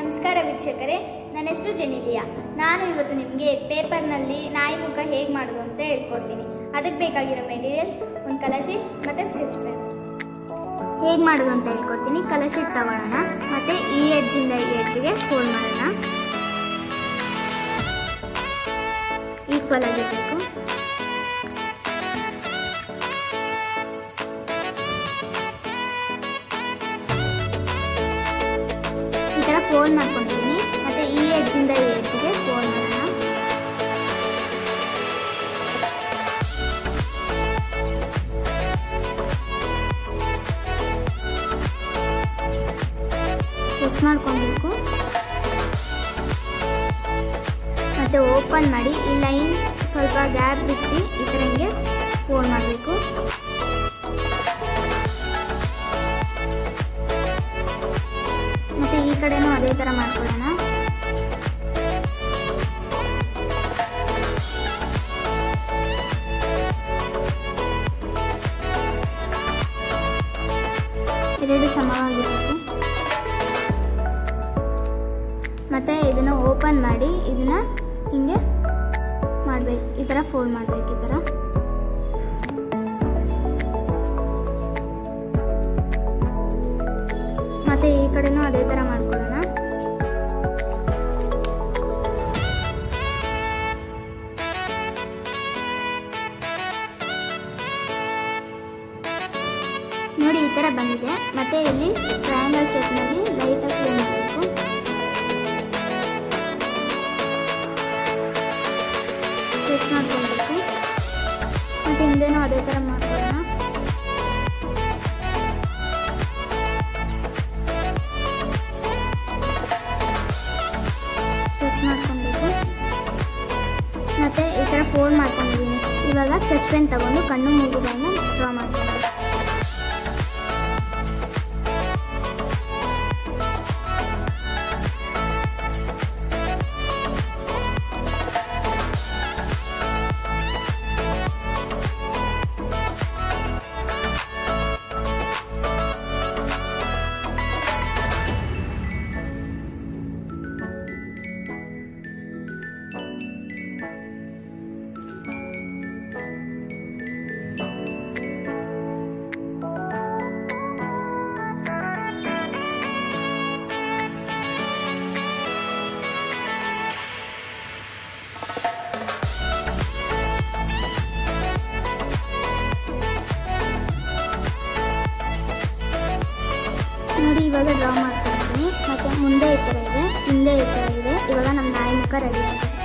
ನಮಸ್ಕಾರ ವೀಕ್ಷಕರೇ ನನ್ನ ಹೆಸರು ಜೆನಿಲಿಯಾ ನಾನು ಇವತ್ತು ನಿಮಗೆ ಪೇಪರ್ನಲ್ಲಿ ನಾಯಿ ಮುಖ ಹೇಗೆ ಮಾಡೋದು ಅಂತ ಹೇಳ್ಕೊಡ್ತೀನಿ ಅದಕ್ಕೆ ಬೇಕಾಗಿರೋ ಮೆಟೀರಿಯಲ್ಸ್ ಒಂದು ಕಲಶಿ ಮತ್ತು ಸ್ಕೆಚ್ ಪೆನ್ ಹೇಗೆ ಮಾಡೋದು ಅಂತ ಹೇಳ್ಕೊಡ್ತೀನಿ ಕಲಶೀಟ್ ತಗೊಳ್ಳೋಣ ಮತ್ತು ಈ ಎಡ್ಜಿಂದ ಈ ಎಡ್ಜಿಗೆ ಫೋಲ್ಡ್ ಮಾಡೋಣ ಈಕ್ವಲ್ ಆಗಿರಬೇಕು ಈ ಥರ ಫೋಲ್ಡ್ ಮಾಡ್ಕೊಂಡಿದ್ದೀನಿ ಮತ್ತು ಈ ಎಡ್ಜಿಂದ ಈ ಎಡ್ಜಿಗೆ ಫೋಲ್ಡ್ ಮಾಡೋಣ ಪ್ರೆಸ್ ಮಾಡ್ಕೊಬೇಕು ಮತ್ತು ಓಪನ್ ಮಾಡಿ ಈ ಲೈನ್ ಸ್ವಲ್ಪ ಗ್ಯಾಪ್ ಬಿಟ್ಟು ಈ ಥರ ಹಿಂಗೆ ಫೋಲ್ಡ್ ಮಾಡಬೇಕು ಮತ್ತು ಈ ಕಡೆನೂ ಅದೇ ಥರ ಮಾಡ್ಕೊಳ್ಳೋಣ ಎರಡು ಸಮವಾಗಿರಬೇಕು ಮತ್ತು ಇದನ್ನು ಓಪನ್ ಮಾಡಿ ಇದನ್ನ ಹಿಂಗೆ ಮಾಡಬೇಕು ಈ ಥರ ಫೋಲ್ಡ್ ಮಾಡಬೇಕು ಈ ಥರ ಮತ್ತು ಈ ಕಡೆನೂ ಅದೇ ಥರ ಮಾಡ್ಕೊಳ್ಳೋಣ ನೋಡಿ ಈ ಥರ ಬಂದಿದೆ ಮತ್ತೆ ಇಲ್ಲಿ ಟ್ರಯಾಂಗಲ್ ಶೇಪ್ನಲ್ಲಿ ಲೈಟಾಗಿ ಕ್ಲೀನ್ ಮಾಡಬೇಕು ಪ್ರೆಸ್ ಮಾಡ್ಕೊಳ್ಬೇಕು ಮತ್ತು ಹಿಂದೆನೂ ಅದೇ ಥರ ಮಾಡ್ಕೊಳ್ಳೋಣ ಪ್ರೆಸ್ ಮಾಡ್ಕೊಬೇಕು ಮತ್ತು ಈ ಥರ ಫೋಲ್ಡ್ ಮಾಡ್ಕೊಂಡಿದ್ದೀನಿ ಇವಾಗ ಸ್ಕೆಚ್ ಪೆನ್ ತಗೊಂಡು ಕಣ್ಣು ಮೂಗುಗಳನ್ನು ಡ್ರಾ ಮಾಡ್ಕೊಳ್ಳೋಣ ನೋಡಿ ಇವಾಗ ಡ್ರಾ ಮಾಡ್ಕೊಂಡಿದ್ದೀನಿ ಮತ್ತು ಮುಂದೆ ಈ ಥರ ಇದೆ ಹಿಂದೆ ಈ ಥರ ಇದೆ ಇವಾಗ ನಮ್ಮ ನಾಯಿ ಮುಖ ರೆಡಿ ಆಗಿದೆ